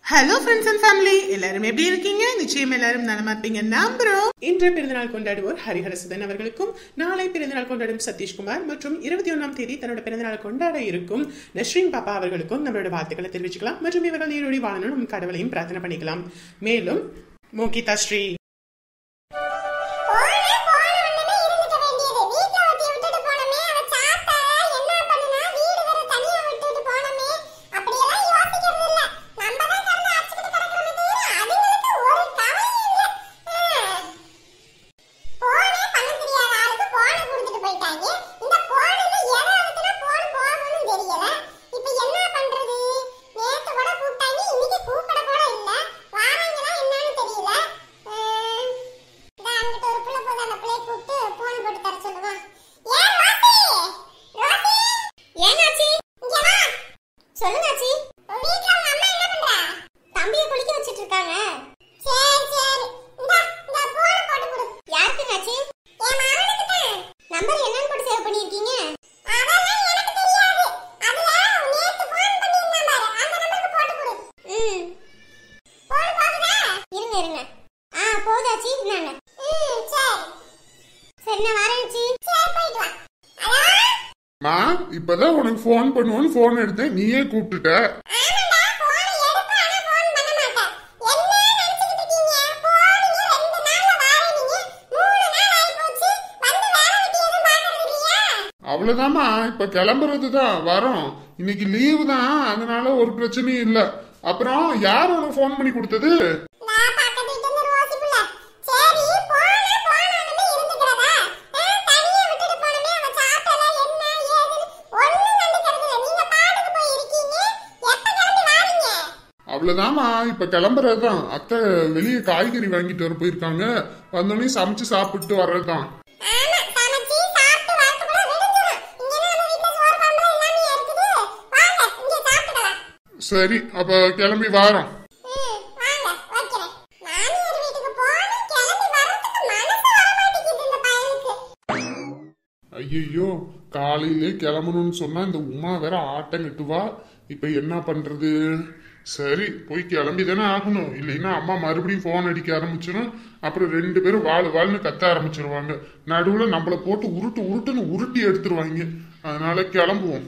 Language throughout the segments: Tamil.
ஹலோ ஃப்ரெண்ட்ஸ் அண்ட் ஃபேமிலி எல்லாரும் எப்படி இருக்கீங்க நிச்சயம் எல்லாரும் நலமா இருப்பீங்க நம்புறோம் இன்று பிறந்தநாள் கொண்டாடுவோர் ஹரிஹரசுதன் அவர்களுக்கும் நாளை பிறந்தநாள் கொண்டாடும் சதீஷ்குமார் மற்றும் இருபத்தி ஒன்றாம் தேதி தன்னோட பிறந்தநாள் கொண்டாட இருக்கும் நஸ்ரீன் பாப்பா அவர்களுக்கும் நம்மளோட வாழ்த்துக்களை தெரிவிச்சுக்கலாம் மற்றும் இவர்கள் நீரோடி வாழணும் நம் கடவுளையும் பிரார்த்தனை பண்ணிக்கலாம் மேலும் மோகிதா ஸ்ரீ போனே போன உடனே இருந்துக்க வேண்டியது வீட்ல ஒட்டி விட்டுட்டு போனமே அவ சாப்பிட்டா என்ன பண்ணுனா வீடு வேற தனியா விட்டுட்டு போனமே அப்படியெல்லாம் யோசிக்கிறது இல்ல நம்ம தான் கடந்து அடிச்சுக்கிட்டு கிடக்கிறோமே தவிர அதுங்களுக்கு ஒரு கவலையும் இல்ல ஹம். போனே பண்ண தெரியாத ஆளுக்கு போனை கொடுத்துட்டு போயிட்டாங்க இந்த போன்ல எதை அழுத்தினா போன் போகணும்னு தெரியல இப்போ என்ன பண்றது நேத்து கூட கூப்பிட்டாங்க இன்னைக்கு கூப்பிட கூட இல்ல வாராங்களா என்னன்னு தெரியல ஹம். இந்த அங்கிட்ட ஒரு புள்ள போது அந்த புள்ளைய கூப்பிட்டு போன் போட்டு தர சொல்லுவான் ஏன் ரோசி ரோசி ஏன் ஆச்சி இங்க வா சொல்லுங்க ஆச்சி வீட்ல உங்க அம்மா என்ன பண்றா தம்பிய குளிக்க வச்சிட்டு இருக்காங்க சரி சரி இந்த இந்த போன் போட்டு கொடு யாருக்கு ஆச்சி என் மகனுக்கு தான் நம்பர் என்னன்னு போட்டு சேவ் பண்ணிருக்கீங்க அதெல்லாம் எனக்கு தெரியாது அதுல நேத்து போன் பண்ணிருந்தான் பாரு அந்த நம்பருக்கு போட்டு கொடு ம் போன் போகுதா இருங்க இருங்க ஆ போதாச்சி இந்தாங்க ம் சரி சரி நான் வரேன் சி சரி போயிட்டு வா ஹலோ மா இப்பதான் உனக்கு ஃபோன் பண்ணுவோன்னு ஃபோன் எடுத்தேன் நீயே கூப்பிட்டுட்ட ஆமாடா போன் எடுப்ப ஆனா போன் பண்ண மாட்டேன் என்ன நினைச்சிட்டு இருக்கீங்க போனீங்க ரெண்டு நாள்ல வாரீங்க மூணு நாள் ஆயி போச்சு வந்து வேலை வெட்டி எதுவும் பார்க்கறது இல்லையா அவ்வளவுதாம்மா இப்ப கிளம்புறது தான் வரோம் இன்னைக்கு லீவு தான் அதனால ஒரு பிரச்சனையும் இல்ல அப்புறம் யார் உனக்கு ஃபோன் பண்ணி கொடுத்தது நான் பக்கத்து வீட்டுல இருந்து ரோசி புள்ள சரி போனா போனாலுமே இருந்துக்கிறதா ஆ, தனியா விட்டுட்டு போனமே அவ சாப்பிட்டல என்ன ஏதுன்னு ஒண்ணும் கண்டுக்கிறது இல்ல நீங்க பாட்டுக்கு போய் இருக்கீங்க எப்ப கிளம்பி வாரீங்க அவ்வளவுதாம்மா இப்ப கிளம்புறது தான் அத்தை வெளியே காய்கறி வாங்கிட்டு வர போயிருக்காங்க வந்தோடனே சமைச்சு சாப்பிட்டு வர்றதுதான் ஆமா சமைச்சு சாப்பிட்டு வரதுக்குள்ள விடிஞ்சிரும் இங்க நம்ம வீட்ல சோறு குழம்பு எல்லாமே இருக்குது வாங்க இங்க சாப்பிட்டுக்கலாம் சரி அப்ப கிளம்பி வாரோம் ம் வாங்க வைக்கிறேன் மாமியார் வீட்டுக்கு போகணும் கிளம்பி வரதுக்கு மனசு வர மாட்டேங்குது இந்த பையனுக்கு ஐயோ காலையிலே கிளம்பணும்னு சொன்னா இந்த உமா வேற ஆட்டம் கட்டுவா இப்ப என்ன பண்றது சரி போய் கிளம்பி தானே ஆகணும் இல்லைன்னா அம்மா மறுபடியும் ஃபோன் அடிக்க ஆரம்பிச்சிடும் அப்புறம் ரெண்டு பேரும் வாழ் வாழ்னு கத்த ஆரம்பிச்சிருவாங்க நடுவுல நம்மள போட்டு உருட்டு உருட்டுன்னு உருட்டி எடுத்துருவாங்க அதனால கிளம்புவோம்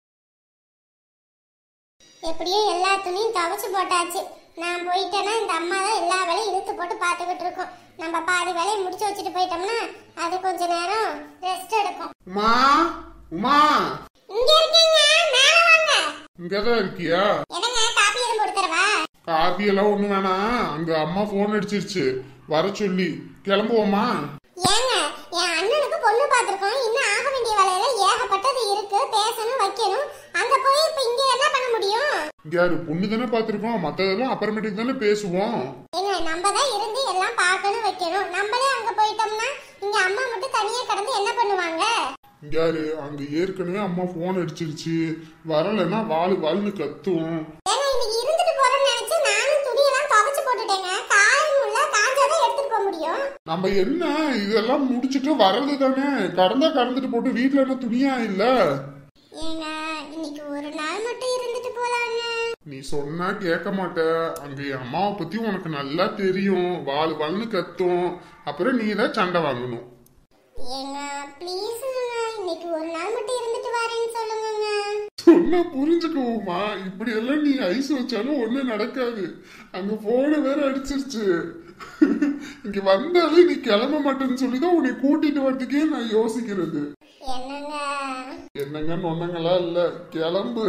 எப்படியோ எல்லா துணியும் துவைச்சு போட்டாச்சு நான் போயிட்டேன்னா இந்த அம்மா தான் எல்லா வேலையும் இழுத்து போட்டு பார்த்துக்கிட்டு இருக்கோம் நம்ம பாதி வேலையை முடிச்சு வச்சுட்டு போயிட்டோம்னா அது கொஞ்ச நேரம் ரெஸ்ட் எடுக்கும் உமா உமா இங்க இருக்கீங்க மேல வாங்க இங்கதான் இருக்கியா என்னங்க காப்பி எதுவும் போட்டு தரவா காபி எல்லாம் ஒண்ணு வேணாம் அங்க அம்மா ஃபோன் அடிச்சிருச்சு வர சொல்லி கிளம்புவோமா ஏங்க என் அண்ணனுக்கு பொண்ணு பார்த்திருக்கோம் இன்னும் ஆக வேண்டிய வேலையில ஏகப்பட்டது இருக்கு பேசணும் வைக்கணும் அங்க போய் இப்ப இங்க என்ன பண்ண முடியும் இங்க யாரு பொண்ணு தானே பாத்திருக்கோம் மத்ததெல்லாம் அப்புறமேட்டுக்கு தானே பேசுவோம் ஏங்க நம்ம தான் இருந்து எல்லாம் பார்க்கணும் வைக்கணும் நம்மளே அங்க போயிட்டோம்னா இங்க அம்மா மட்டும் தனியா கடந்து என்ன பண்ணுவாங்க இங்க யாரு அங்க ஏற்கனவே அம்மா போன் அடிச்சிருச்சு வரலைன்னா வாழு வாழ்னு கத்தும் ஏங்க இன்னைக்கு இருந்துட்டு போறேன்னு நினைச்சு நானும் துணியெல்லாம் துவைச்சு போட்டுட்டேங்க காயும் இல்ல காஞ்சாதான் எடுத்துட்டு போக முடியும் நம்ம என்ன இதெல்லாம் முடிச்சிட்டு வர்றது தானே கடந்தா கடந்துட்டு போட்டு வீட்டுல என்ன துணியா இல்ல ஏங்க இன்னைக்கு ஒரு நாள் மட்டும் இருந்துட்டு போலாங்க நீ சொன்னா கேட்க மாட்ட அங்க என் அம்மாவை பத்தி உனக்கு நல்லா தெரியும் வாழ் வாழ்னு கத்தும் அப்புறம் நீ தான் சண்டை வாங்கணும் ஏங்க ப்ளீஸ் இன்னைக்கு ஒரு நாள் மட்டும் இருந்துட்டு வரேன்னு சொல்லுங்கங்க சொன்னா புரிஞ்சுக்குவோமா இப்படி எல்லாம் நீ ஐஸ் வச்சாலும் ஒண்ணும் நடக்காது அங்க போன வேற அடிச்சிருச்சு இங்க வந்தாலே நீ கிளம்ப மாட்டேன்னு சொல்லிதான் உன்னை கூட்டிட்டு வரதுக்கே நான் யோசிக்கிறது என்னங்க என்னங்க நொன்னங்களா இல்ல கிளம்பு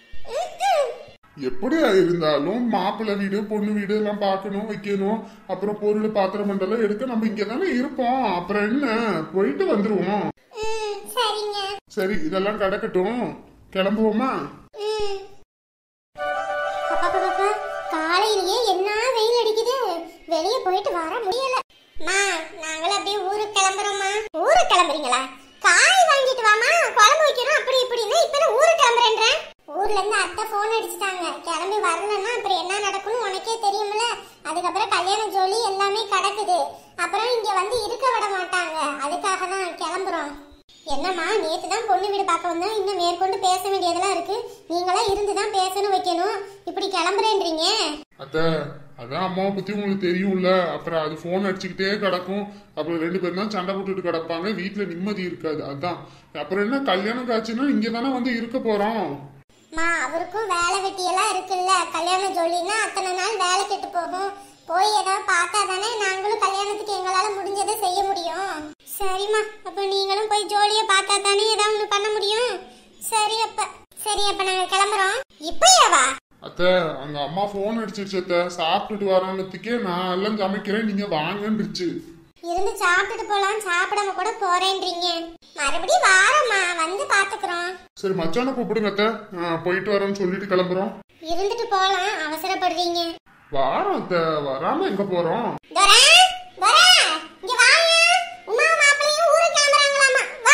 எப்படியா இருந்தாலும் மாப்பிள்ளை வீடு பொண்ணு வீடு எல்லாம் பார்க்கணும் வைக்கணும் அப்புறம் பொருள் பாத்திரம் மண்டலம் எடுக்க நம்ம இங்க தானே இருப்போம் அப்புறம் என்ன போயிட்டு வந்துருவோம் ம் சரிங்க சரி இதெல்லாம் கிடக்கட்டும் கிளம்புவோமா ம் அப்பா பாப்பா காலையிலேயே என்ன வெயில் அடிக்குது வெளியே போயிட்டு வர முடியல மா நாங்களும் அப்படியே ஊருக்கு கிளம்புறோம்மா ஊருக்கு கிளம்புறீங்களா காய் வாங்கிட்டு வாமா குழம்பு வைக்கணும் அப்படி இப்படின்னு இப்ப நான் ஊருக்கு கிளம்புறேன்றேன் ஊர்ல இருந்து அத்தை போன் அடிச்சுட்டாங்க கிளம்பி வரலன்னா அப்புறம் என்ன நடக்கும்னு உனக்கே தெரியும்ல அதுக்கப்புறம் கல்யாண ஜோலி எல்லாமே கிடக்குது அப்புறம் இங்க வந்து இருக்க விட மாட்டாங்க அதுக்காக தான் கிளம்புறோம் என்னம்மா நேத்து தான் பொண்ணு வீடு பார்க்க வந்தோம் இன்னும் மேற்கொண்டு பேச வேண்டியதெல்லாம் இருக்கு நீங்களா இருந்து தான் பேசணும் வைக்கணும் இப்படி கிளம்புறேன்றீங்க அத்த அதான் அம்மாவை பத்தி உங்களுக்கு தெரியும்ல அப்புறம் அது போன் அடிச்சுக்கிட்டே கிடக்கும் அப்புறம் ரெண்டு பேரும் தான் சண்டை போட்டுட்டு கிடப்பாங்க வீட்டுல நிம்மதி இருக்காது அதான் அப்புறம் என்ன கல்யாணம் காட்சின்னா இங்க தானே வந்து இருக்க போறோம் மா அவருக்கும் வேலை வெட்டியெல்லாம் இருக்குல்ல கல்யாணம் ஜோலின்னா அத்தனை நாள் வேலை கெட்டு போகும் போய் ஏதாவது பார்த்தா தானே நாங்களும் கல்யாணத்துக்கு எங்களால முடிஞ்சதை செய்ய முடியும் சரிம்மா அப்ப நீங்களும் போய் ஜோலியை பார்த்தா தானே ஏதாவது ஒன்று பண்ண முடியும் சரி அப்ப சரி அப்ப நாங்க கிளம்புறோம் இப்பயாவா அத்த அங்க அம்மா போன் அடிச்சிருச்சு அத்த சாப்பிட்டுட்டு வரணுத்துக்கே நான் எல்லாம் சமைக்கிறேன் நீங்க வாங்கன்றுச்சு இருந்து சாப்பிட்டுட்டு போலாம் சாப்பிடாம கூட போறேன்றீங்க மறுபடியும் வாரம்மா வந்து பாத்துக்கிறோம் சரி மச்சான கூப்பிடுங்க அத்த ஆ, போயிட்டு வரேன்னு சொல்லிட்டு கிளம்புறோம் இருந்துட்டு போலாம் அவசரப்படுறீங்க வாரம் அத்த வராம எங்க போறோம் துரை, துரை, இங்க வாங்க. உமா மாப்பிள்ளையும் ஊருக்கு கிளம்புறாங்களாமா. வா.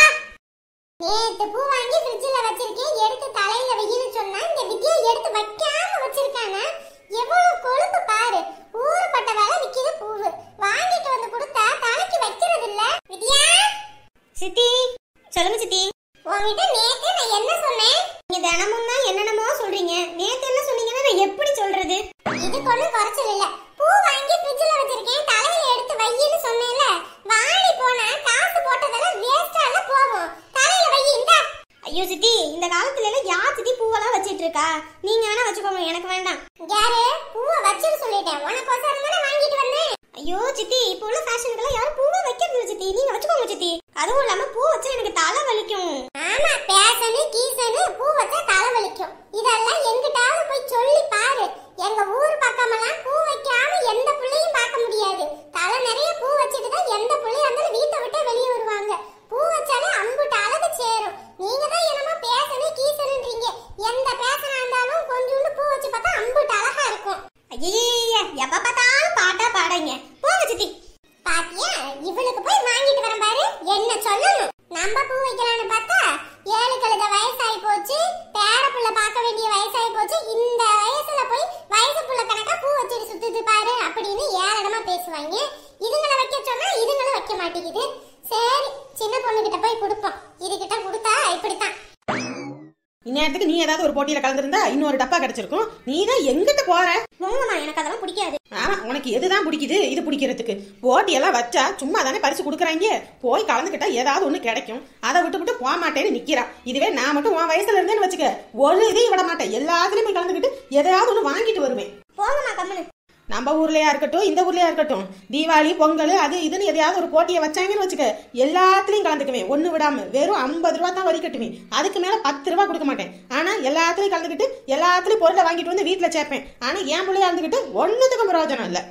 நேத்து பூ வாங்கி ஃப்ரிட்ஜ்ல வச்சிருக்கேன் எடுத்து தலையில வையின்னு சொன்னா இந்த வித்யா எடுத்து வைக்காம வச்சிருக்காங்க எவ்வளவு கொழுப்பு பாரு ஊருப்பட்ட வேலை விக்குது பூவு வாங்கிட்டு வந்து கொடுத்தா தலைக்கு வைக்கிறது இல்ல வித்யா சித்தி சொல்லுங்க சித்தி உங்ககிட்ட நேத்து நான் என்ன சொன்னேன் நீங்க தினமும் தான் என்னென்னமோ சொல்றீங்க நேத்து என்ன சொன்னீங்கன்னா நான் எப்படி சொல்றது இதுக்கு ஒண்ணும் குறைச்சல் இல்ல பூ வாங்கி ஃப்ரிட்ஜ்ல வச்சிருக்கேன் தலையில எடுத்து வையின்னு சொன்னேன்ல வாடி போனா காசு போட்டதெல்லாம் வேஸ்டால போகும் தலையில வை இந்தா ஐயோ சித்தி இந்த காலத்துல எல்லாம் யார் சித்தி பூவெல்லாம் வச்சிட்டு இருக்கா நீங்க வேணா வச்சுக்கோங்க எனக்கு வேண்டாம் யாரு பூவை வச்சிரு சொல்லிட்டேன் உனக்கோசரம் தானே வாங்கிட்டு வந்தேன் ஐயோ சித்தி இப்போ உள்ள ஃபேஷனுக்கெல்லாம் யாரும் பூவை வைக்கிறது இல்ல சித்தி நீங்க வச்சுக்கோங்க சித்தி அதுவும் இல்லாம பூ வச்சா எனக்கு தலை வலிக்கும் ஆமா பேசனு கீசனு பூ வச்சா தலை வலிக்கும் இதெல்லாம் எங்கிட்டாவது போய் சொல்லி பாரு எங்க ஊர் பக்கமெல்லாம் பூ வைக்காம எந்த புள்ளையும் பார்க்க முடியாது தலை நிறைய பூ வச்சுட்டு தான் எந்த புள்ளையா இருந்தாலும் வீட்டை விட்டு வெளியே வருவாங்க பூ வச்சாலே அம்புட்டு அழகு சேரும் நீங்க தான் என்னமோ பேசனு கீசனுன்றீங்க எந்த பேசனா இருந்தாலும் கொஞ்சோண்டு பூ வச்சு பார்த்தா அம்புட்டு அழகா இருக்கும் ஐயே எப்ப பார்த்தாலும் பாட்டா பாடுங்க போங்க சித்தி பாத்தியா இவளுக்கு போய் வாங்கிட்டு வரேன் பாரு என்ன சொல்லணும் நம்ம பூ வைக்கலாம்னு பார்த்தா ஏழு கழுத வயசாகி போச்சு பேர புள்ள பார்க்க வேண்டிய வயசாகி போச்சு இந்த வயசுல போய் வயசு புள்ள கணக்கா பூ வச்சுட்டு சுத்துது பாரு அப்படின்னு ஏளனமா பேசுவாங்க இதுங்களை வைக்க சொன்னா இதுங்களும் வைக்க மாட்டேங்குது சரி சின்ன பொண்ணுகிட்ட போய் கொடுப்போம் இதுகிட்ட கொடுத்தா இப்படித்தான் இந்நேரத்துக்கு நீ ஏதாவது ஒரு போட்டியில கலந்துருந்தா இன்னொரு டப்பா கிடைச்சிருக்கும் நீ தான் எங்கிட்ட போற போங்கம்மா எனக்கு அதெல்லாம் பிடிக்காது ஆமா உனக்கு எதுதான் பிடிக்குது இது பிடிக்கிறதுக்கு போட்டியெல்லாம் வச்சா சும்மா தானே பரிசு கொடுக்குறாங்க போய் கலந்துக்கிட்டா ஏதாவது ஒண்ணு கிடைக்கும் அதை விட்டு விட்டு போக மாட்டேன்னு நிக்கிறா இதுவே நான் மட்டும் உன் வயசுல இருந்தேன்னு வச்சுக்க ஒரு இதையும் விட மாட்டேன் எல்லாத்துலயும் போய் கலந்துக்கிட்டு எதையாவது ஒண்ணு வாங்கிட்டு வருவேன் போங்கம்மா கம்மனு நம்ம ஊர்லயா இருக்கட்டும் இந்த ஊர்லயா இருக்கட்டும் தீபாவளி பொங்கல் அது இதுன்னு எதையாவது ஒரு போட்டியை வச்சாங்கன்னு வச்சுக்க எல்லாத்துலயும் கலந்துக்குவேன் ஒண்ணு விடாம வெறும் ஐம்பது ரூபா தான் வரி கட்டுவேன் அதுக்கு மேல பத்து ரூபா கொடுக்க மாட்டேன் ஆனா எல்லாத்துலயும் கலந்துக்கிட்டு எல்லாத்துலயும் பொருளை வாங்கிட்டு வந்து வீட்டுல சேர்ப்பேன் ஆனா என் பிள்ளையா இருந்துக்கிட்டு ஒண்ணுத்துக்கும் பிரயோஜனம் இல்ல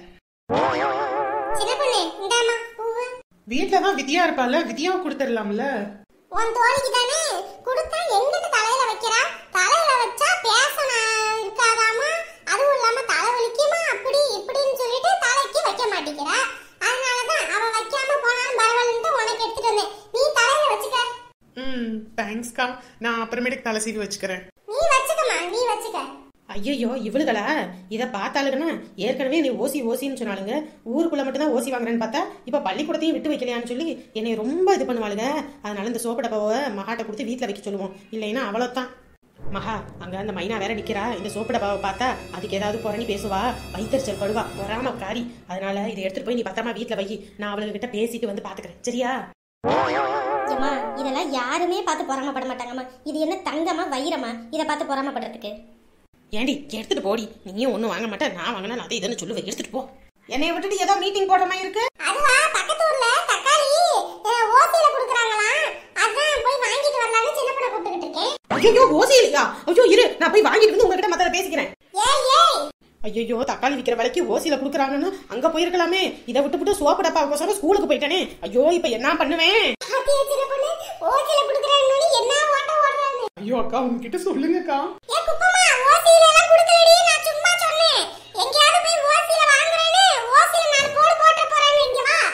சின்ன பொண்ணு இந்தாம்மா பூவு வீட்டுல தான் விதியா இருப்பால விதியாவை கொடுத்துடலாம்ல உன் தோழிக்கு தானே கொடுத்தா எங்கிட்ட தலையில வைக்கிறா தலையில வச்சா பேசன இருக்காதாமா அதுவும் இல்லாம தலை வலிக்குமா அப்படி இப்படின்னு சொல்லிட்டு தலைக்கு வைக்க மாட்டேங்கிறா அதனாலதான் அவ வைக்காம போனாலும் பரவாயில்லன்ட்டு உனக்கு எடுத்துட்டு வந்தேன் நீ தலையில வச்சுக்க ம் தேங்க்ஸ்க்கா நான் அப்புறமேட்டுக்கு தலை சீவி வச்சுக்கிறேன் நீ வச்சுக்கமா நீ வச்சுக்க ஐயோ இவளுகளா இதை பார்த்தாளுங்கன்னா ஏற்கனவே நீ ஓசி ஓசின்னு சொன்னாலுங்க ஊருக்குள்ள மட்டும் தான் ஓசி வாங்குறேன்னு பார்த்தா இப்ப பள்ளிக்கூடத்தையும் விட்டு வைக்கலையான்னு சொல்லி என்னை ரொம்ப இது பண்ணுவாளுங்க அதனால இந்த சோப்பு டப்பாவை மகாட்ட கொடுத்து வீட்டில் வைக்க சொல்லுவோம் இல்லைன்னா அவ்வளோதான் மகா அங்க அந்த மைனா வேற நிக்கிறா இந்த சோப்பு டப்பாவை பார்த்தா அதுக்கு ஏதாவது புறணி பேசுவா வைத்தறிச்சல் படுவா பொறாம காரி அதனால இதை எடுத்துட்டு போய் நீ பத்திரமா வீட்டில் வை நான் அவளுக்கு கிட்ட பேசிட்டு வந்து பாத்துக்கிறேன் சரியா ஏம்மா இதெல்லாம் யாருமே பார்த்து பொறாமப்பட மாட்டாங்கம்மா இது என்ன தங்கமா வைரமா இதை பார்த்து பொறாமப்படுறதுக்கு ஏண்டி எடுத்துட்டு போடி நீயும் ஒன்றும் வாங்க மாட்டேன் நான் வாங்கினா நான் அதை இதுன்னு சொல்லுவேன் எடுத்துட்டு போ என்னைய விட்டுட்டு ஏதோ மீட்டிங் போடுற மாதிரி இருக்கு அதுவா பக்கத்து ஊர்ல தக்காளி அஹ், ஓசியில குடுக்குறாங்களாம் அதான் போய் வாங்கிட்டு வரலாம்னு சின்ன பொண்ணை கூப்பிட்டுக்கிட்டு இருக்கேன் ஐயோ ஓசி இல்லையா ஐயோ இரு நான் போய் வாங்கிட்டு வந்து உங்ககிட்ட மத்தல பேசிக்கிறேன் ஏய் ஏய் ஐயோ தக்காளி விற்கிற விலைக்கு ஓசியில குடுக்குறாங்கன்னா அங்க போயிருக்கலாமே இதை விட்டு விட்டு சோப்பு டப்பா ஸ்கூலுக்கு போயிட்டேனே ஐயோ இப்ப என்ன பண்ணுவேன் பாத்தியா சின்ன பொண்ணு ஓசியில குடுக்குறாங்கன்னு என்ன ஓட்ட ஓடுறான்னு ஐயோ அக்கா உங்ககிட்ட சொல்லுங்கக்கா ஏ குப்பம்மா ஓசியில எல்லாம் குடுக்கலடி நான் சும்மா சொன்னேன் எங்கயாவது போய் ஓசியில வாங்குறேன்னு ஓசியில நாலு போடு போட்டு போறேன்னு இங்க வா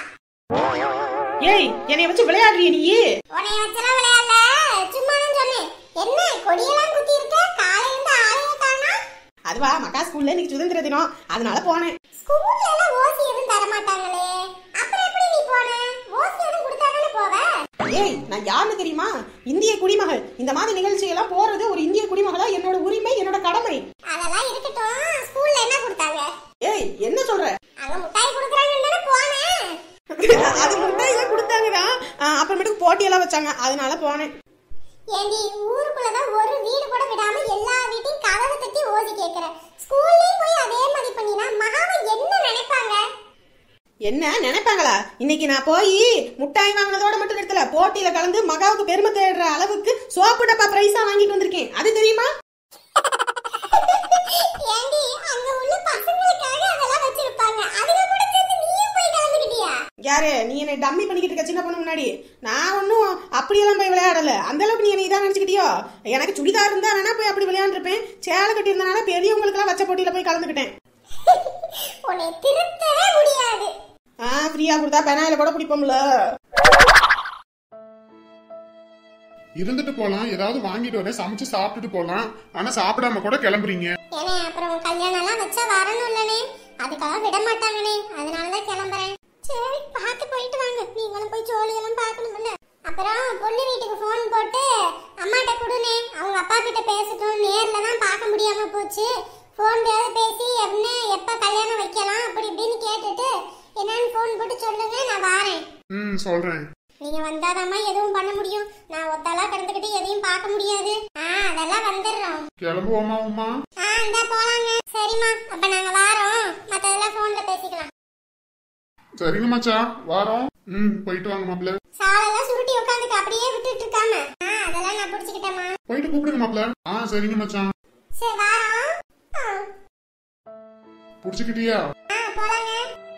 ஏய் என்னைய வச்சு விளையாடுறிய நீ உன்னை வச்சலாம் விளையாடல சும்மா தான் சொன்னேன் என்ன கொடியெல்லாம் குத்தி இருக்க காலையில இருந்து ஆளையே காணா அதுவா மக்கா ஸ்கூல்ல இன்னைக்கு சுதந்திர தினம் அதனால போனேன் ஸ்கூல்ல எல்லாம் ஓசி எதுவும் தர மாட்டாங்களே அப்புறம் எப்படி நீ போன ஓசி எதுவும் கொடுத்தா தானே போவ ஏய் நான் யாருன்னு தெரியுமா இந்திய குடிமகள் இந்த மாதிரி நிகழ்ச்சியெல்லாம் போறது ஒரு இந்திய குடிமகளா என்னோட உரிமை என்னோட கடமை அதெல்லாம் இருக்கட்டும் ஸ்கூல்ல என்ன கொடுத்தாங்க எல்லாம் வச்சாங்க அதனால போனேன் ஏண்டி ஊருக்குள்ளதான் ஒரு வீடு கூட விடாம எல்லா வீட்டையும் கதவை தட்டி ஓதி கேக்குற ஸ்கூல்லயும் போய் அதே மாதிரி பண்ணினா மகாவை என்ன நினைப்பாங்க என்ன நினைப்பாங்களா இன்னைக்கு நான் போய் முட்டாய் வாங்கினதோட மட்டும் நிறுத்தல போட்டியில கலந்து மகாவுக்கு பெருமை தேடுற அளவுக்கு சோப்பு டப்பா பிரைஸா வாங்கிட்டு வந்திருக்கேன் அது தெரியுமா ஏண்டி அங்க உள்ள பசங்களுக்காக அதெல்லாம் வச்சிருப்பாங்க அதுல கூட சேர்ந்து நீயும் போய் கலந்துக்கிட்டியா யாரு நீ என்னை டம்மி பண்ணிக்கிட்டு இருக்க சின்ன பொண்ணு முன்னாடி நான் ஒன்றும் அப்படியெல்லாம் போய் விளையாடல அந்த அளவுக்கு நீ என்னை இதான் நினைச்சுக்கிட்டியோ எனக்கு சுடிதார் இருந்தா வேணா போய் அப்படி விளையாண்டுருப்பேன் சேலை கட்டி இருந்தனால பெரியவங்களுக்கெல்லாம் வச்ச போட்டியில போய் கலந்துக்கிட்டேன் உன்னை திருத்தவே முடியாது ஆ ஃப்ரீயா கொடுத்தா பெனாயில கூட பிடிப்போம்ல இருந்துட்டு போலாம் ஏதாவது வாங்கிட்டு வரேன் சமைச்சு சாப்பிட்டுட்டு போலாம் ஆனா சாப்பிடாம கூட கிளம்புறீங்க ஏனே அப்புறம் கல்யாணம் எல்லாம் வச்சா வரணும் இல்லனே அதுக்காக விட மாட்டாங்கனே அதனாலதான் கிளம்புறேன் சரி பார்த்து போயிட்டு வாங்க நீங்களும் போய் ஜோலியெல்லாம் பார்க்கணும்ல அப்புறம் பொண்ணு வீட்டுக்கு ஃபோன் போட்டு அம்மாட்ட கொடுனே அவங்க அப்பா கிட்ட பேசட்டும் நேர்ல தான் பார்க்க முடியாம போச்சு ஃபோன்லயாவது பேசி என்ன எப்ப கல்யாணம் வைக்கலாம் அப்படி இப்படின்னு கேட்டுட்டு என்னன்னு ஃபோன் போட்டு சொல்லுங்க நான் வாரேன் ம் சொல்றேன் நீங்க வந்தாதாம்மா எதுவும் பண்ண முடியும் நான் ஒத்தாலா கிடந்துக்கிட்டு எதையும் பார்க்க முடியாது ஆ அதெல்லாம் வந்துடுறோம் கிளம்புவோமா உமா ஆ இந்தா போலாங்க சரிம்மா அப்ப நாங்க வாரோம் மத்ததெல்லாம் போன்ல பேசிக்கலாம் சரிங்க மச்சான் வாரோம் ம் போயிட்டு வாங்க மாப்பிள்ள சாலெல்லாம் சுருட்டி உட்காந்துக்கு அப்படியே விட்டுட்டு இருக்காம ஆ அதெல்லாம் நான் பிடிச்சிக்கிட்டேம்மா போயிட்டு கூப்பிடுங்க மாப்பிள்ள ஆ சரிங்க மச்சான் சரி வாரோம் ஆ. புடிச்சுக்கிட்டியா ஆ போலாங்க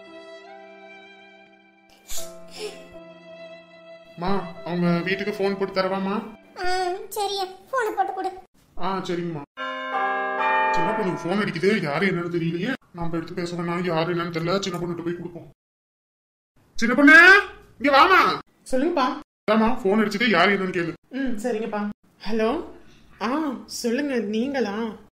மா அவங்க வீட்டுக்கு ஃபோன் போட்டு தரவாமா ஆ சரியா போனை போட்டு கொடு ஆ சரிங்கம்மா சின்ன பொண்ணுக்கு ஃபோன் அடிக்குது யாரு என்னன்னு தெரியலையே நாம எடுத்து பேச வேணாம் யாரு என்னன்னு தெரியல சின்ன பொண்ணுகிட்ட போய் கொடுப்போம் சின்ன பொண்ணு இங்க வாமா சொல்லுங்கப்பா அதாம்மா ஃபோன் அடிச்சுட்டு யாரு என்னன்னு கேளு ம் சரிங்கப்பா ஹலோ ஆ சொல்லுங்க நீங்களா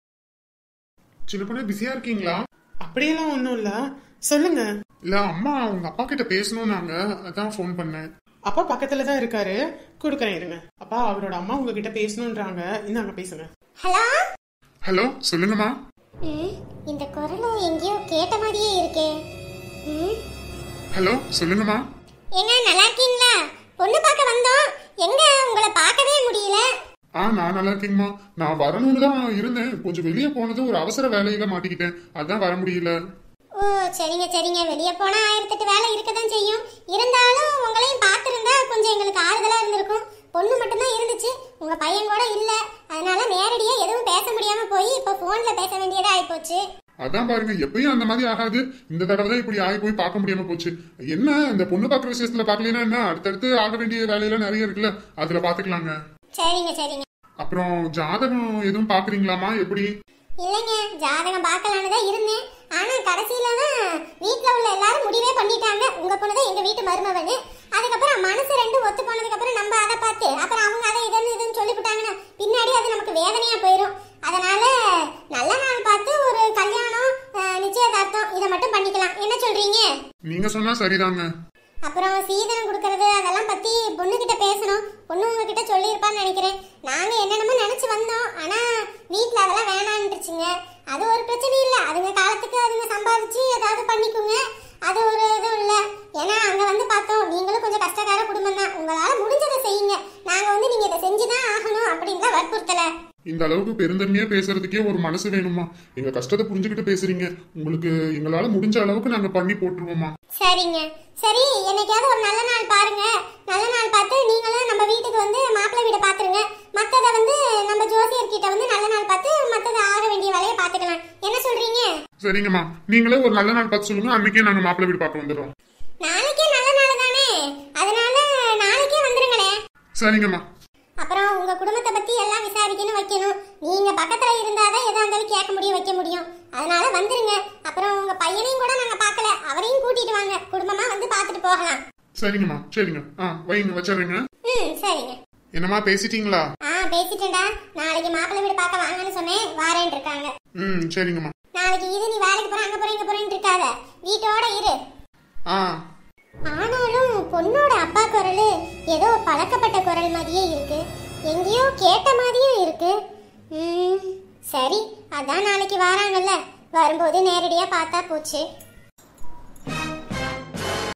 சின்ன பொண்ணு பிஸியா இருக்கீங்களா அப்படியெல்லாம் ஒன்றும் இல்லை சொல்லுங்க இல்ல அம்மா உங்க அப்பா கிட்ட பேசணும்னாங்க அதான் ஃபோன் பண்ணேன் அப்பா பக்கத்துல தான் இருக்காரு கொடுக்குறேன் இருங்க அப்பா அவரோட அம்மா உங்ககிட்ட பேசணுன்றாங்க இந்தாங்க பேசுங்க ஹலோ ஹலோ சொல்லுங்கம்மா ம், இந்த குரல் எங்கேயோ கேட்ட மாதிரியே இருக்கே ம் ஹலோ சொல்லுங்கம்மா ஏங்க நல்லா இருக்கீங்களா பொண்ணு பார்க்க வந்தோம் எங்க உங்களை பார்க்கவே முடியல ஆ நான் நல்லா இருக்கேங்கம்மா நான் வரணும்னு தான் இருந்தேன் கொஞ்சம் வெளியே போனது ஒரு அவசர வேலையில மாட்டிக்கிட்டேன் அதான் வர முடியல ஓ சரிங்க சரிங்க வெளியே போனா ஆயிரத்தெட்டு வேலை இருக்க தான் செய்யும் இருந்தாலும் உங்களையும் பார்த்துருந்தா கொஞ்சம் எங்களுக்கு ஆறுதலா இருந்திருக்கும் பொண்ணு மட்டும்தான் இருந்துச்சு உங்க பையன் கூட இல்ல அதனால நேரடியா எதுவும் பேச முடியாம போய் இப்ப போன்ல பேச வேண்டியதா ஆயிப்போச்சு அதான் பாருங்க எப்பயும் அந்த மாதிரி ஆகாது இந்த தடவை தான் இப்படி ஆகி போய் பார்க்க முடியாம போச்சு என்ன இந்த பொண்ணு பார்க்குற விஷயத்துல பார்க்கலனா என்ன அடுத்தடுத்து ஆக வேண்டிய வேலையெல்லாம் நிறைய இருக்குல்ல அதுல பாத்துக்கலாங்க சரிங்க சரிங்க அப்புறம் ஜாதகம் எதுவும் பாக்குறீங்களாமா எப்படி இல்லைங்க ஜாதகம் பார்க்கலான்னு தான் இருந்தேன் ஆனா கடைசியில தான் வீட்ல உள்ள எல்லாரும் முடிவே பண்ணிட்டாங்க உங்க பொண்ணு தான் எங்க வீட்டு மருமவனு அதுக்கப்புறம் மனசு ரெண்டும் ஒத்து போனதுக்கு அப்புறம் நம்ம அதை பார்த்து அப்புறம் அவங்க அதை இதுன்னு இதுன்னு சொல்லிவிட்டாங்கன்னா பின்னாடி அது நமக்கு வேதனையா போயிடும் அதனால நல்ல நாள் பார்த்து ஒரு கல்யாணம் அஹ், நிச்சயதார்த்தம் இதை மட்டும் பண்ணிக்கலாம் என்ன சொல்றீங்க நீங்க சொன்னா சரிதாங்க அப்புறம் சீதனம் கொடுக்கறது அதெல்லாம் பத்தி பொண்ணு கிட்ட பேசணும் பொண்ணு உங்ககிட்ட சொல்லியிருப்பான்னு நினைக்கிறேன் நாங்க என்னென்னமோ நினைச்சு வந்தோம் ஆனா வீட்ல அதெல்லாம் வேணான்ட்டுச்சுங்க அது ஒரு பிரச்சனை இல்ல அதுங்க காலத்துக்கு அதுங்க சம்பாதிச்சு ஏதாவது பண்ணிக்குங்க அது ஒரு இதுவும் இல்ல ஏன்னா அங்க வந்து பார்த்தோம் நீங்களும் கொஞ்சம் கஷ்டக்கார குடும்பம் தான் உங்களால முடிஞ்சதை செய்யுங்க நாங்க வந்து நீங்க இதை செஞ்சுதான் ஆகணும் அப்படின்லாம் வற்புறுத்தல இந்த அளவுக்கு பெருந்தன்மையா பேசுறதுக்கே ஒரு மனசு வேணுமா எங்க கஷ்டத்தை புரிஞ்சுக்கிட்டு பேசுறீங்க உங்களுக்கு எங்களால முடிஞ்ச அளவுக்கு நாங்க பண்ணி போட்டுருவோமா சரிங்க சரி என்னைக்காவது ஒரு நல்ல நாள் பாருங்க நல்ல நாள் பார்த்து நீங்களும் நம்ம வீட்டுக்கு வந்து மாப்பிள்ளை வீடை பாத்துருங்க மத்தத வந்து நம்ம ஜோசியர் கிட்ட வந்து நல்ல நாள் பார்த்து மத்தத ஆக வேண்டிய வேலையை பாத்துக்கலாம் என்ன சொல்றீங்க சரிங்கம்மா நீங்களே ஒரு நல்ல நாள் பார்த்து சொல்லுங்க அன்னைக்கே நாங்க மாப்பிள்ளை வீடு பார்க்க வந்துடுறோம் நாளைக்கே நல்ல நாள் தானே அதனால நாளைக்கே வந்துருங்களே சரிங்கம்மா அப்புறம் உங்க குடும்பத்தை பத்தி எல்லாம் விசாரிக்கணும் வைக்கணும் நீங்க பக்கத்துல இருந்தாதான் எதா இருந்தாலும் கேட்க முடியும் வைக்க முடியும் அதனால வந்துருங்க அப்புறம் உங்க பையனையும் கூட நாங்க பார்க்கல அவரையும் கூட்டிட்டு வாங்க குடும்பமா வந்து பார்த்துட்டு போகலாம் சரிங்கம்மா சரிங்க ஆ வைங்க வச்சிடுறேங்க ம் சரிங்க என்னம்மா பேசிட்டீங்களா ஆ பேசிட்டேன்டா நாளைக்கு மாப்பிள்ளை வீடு பார்க்க வாங்கன்னு சொன்னேன் வாரேன் இருக்காங்க ம் சரிங்கம்மா நாளைக்கு இது நீ வேலைக்கு போற அங்க போற இங்க போறேன்னு இருக்காத வீட்டோட இரு ஆ ஆனாலும் பொண்ணோட அப்பா குரல் ஏதோ பழக்கப்பட்ட குரல் மாதிரியே இருக்கு எங்கேயோ கேட்ட மாதிரியும் இருக்கு ம், சரி அதான் நாளைக்கு வராங்கல்ல வரும்போது நேரடியா பார்த்தா போச்சு